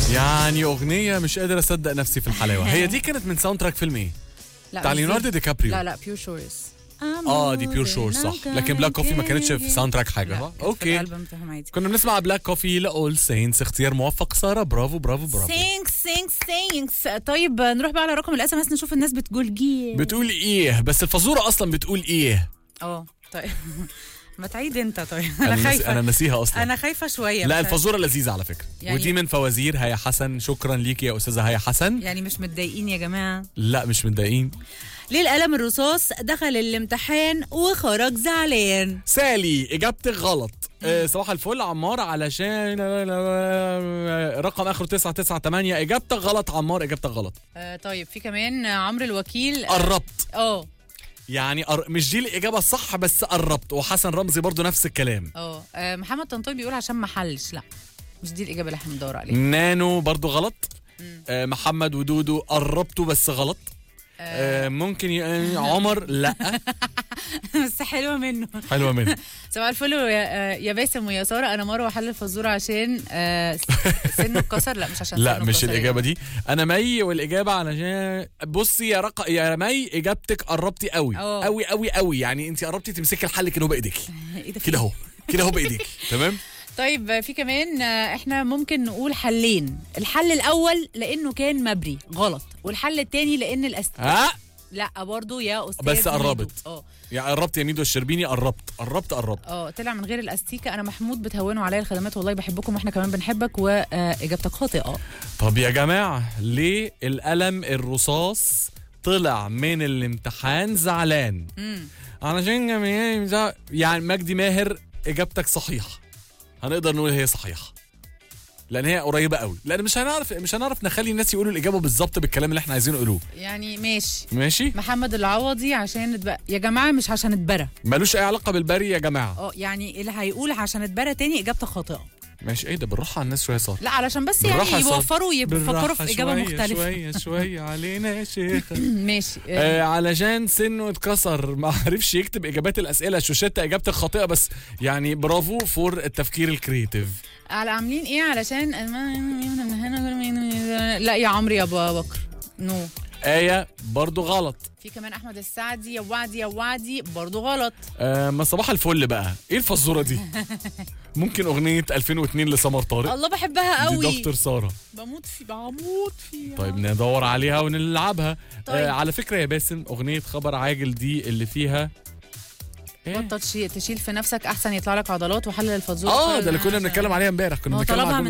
يعني اغنيه مش قادر اصدق نفسي في الحلاوه هي دي كانت من ساوند تراك فيلم ايه لا بتاع مش دي. ليوناردو دي كابريو لا لا بيور شورز اه دي بيور شور صح لكن بلاك كوفي ما كانتش في ساوند تراك حاجه صح اوكي اوكي الالبوم بتاعهم عادي كنا بنسمع بلاك كوفي لاول سينس اختيار موفق ساره برافو برافو برافو سينكس سينكس سينكس طيب نروح بقى على رقم الاس ام اس نشوف الناس بتقول جي بتقول ايه بس الفزوره اصلا بتقول ايه اه طيب ما تعيد انت طيب انا ناسي- خايفه انا ناسيها اصلا انا خايفه شويه لا مش عارفة. الفزوره لذيذه على فكره يعني- ودي من فوازير هيا حسن شكرا ليكي يا استاذه هيا حسن يعني مش متضايقين يا جماعه لا مش متضايقين ليه القلم الرصاص دخل الامتحان وخرج زعلان سالي اجابتك غلط آه، صباح الفل عمار علشان رقم اخره 998 اجابتك غلط عمار اجابتك غلط آه طيب في كمان عمرو الوكيل قربت اه يعني قر... مش دي الاجابه الصح بس قربت وحسن رمزي برضو نفس الكلام اه آه، محمد طنطاوي بيقول عشان ما حلش لا مش دي الاجابه اللي احنا بندور عليها نانو برضو غلط آه، محمد ودودو قربتوا بس غلط آه، ممكن ي... آه، عمر لا بس حلوه منه حلوه منه صباح الفل يا, آه، يا باسم ويا ساره انا مروه حل الفزوره عشان آه، سنه اتكسر لا مش عشان لا سنه مش اتكسر يا الاجابه دي انا مي والاجابه علشان بصي يا رق... يا مي اجابتك قربتي قوي أوه. قوي قوي قوي يعني انت قربتي تمسكي الحل كده هو بايديكي جماعة. ايه ده في كده إيه؟ اهو كده اهو بايديك تمام طيب آه، في كمان آه، احنا ممكن نقول حلين الحل الاول لانه كان مبري غلط والحل الثاني لان الاست ها لا برضو يا استاذ بس ميدو. قربت. اه يعني قربت يا ميدو الشربيني قربت قربت قربت اه طلع من غير الاستيكه انا محمود بتهونوا عليا الخدمات والله بحبكم واحنا كمان بنحبك واجابتك خاطئه طب يا جماعه ليه القلم الرصاص طلع من الامتحان زعلان امم علشان جميع زع- يعني مجدي ماهر اجابتك صحيحه هنقدر نقول هي صحيحه لان هي قريبه قوي لان مش هنعرف مش هنعرف نخلي الناس يقولوا الاجابه بالظبط بالكلام اللي احنا عايزين نقولوه يعني ماشي ماشي محمد العوضي عشان اتبقى يا جماعه مش عشان اتبرى ملوش اي علاقه بالبري يا جماعه اه يعني اللي هيقول عشان اتبرى تاني اجابته خاطئه ماشي ايه ده بالراحه على الناس شويه صار لا علشان بس بالراحة يعني يا صاد. يوفروا ويفكروا بالراحة في اجابه شوية مختلفه شويه شويه علينا يا شيخ ماشي آه، آه علشان سنه اتكسر ما عرفش يكتب اجابات الاسئله شوشتة اجابتك خاطئه بس يعني برافو فور التفكير الكريتيف على عاملين ايه علشان لا يا عمرو يا ابو بكر نو ايه برضو غلط في كمان احمد السعدي يا وعدي يا وعدي برضو غلط آه ما صباح الفل بقى ايه الفزوره دي ممكن اغنيه 2002 لسمر طارق الله بحبها دي قوي دكتور ساره بموت في بموت فيها طيب ندور عليها ونلعبها طيب. آه على فكره يا باسم اغنيه خبر عاجل دي اللي فيها إيه؟ بطل شيء تشيل في نفسك احسن يطلع لك عضلات وحلل الفزوره اه ده اللي كنا بنتكلم عليها امبارح كنا ما هو بنتكلم طلبها على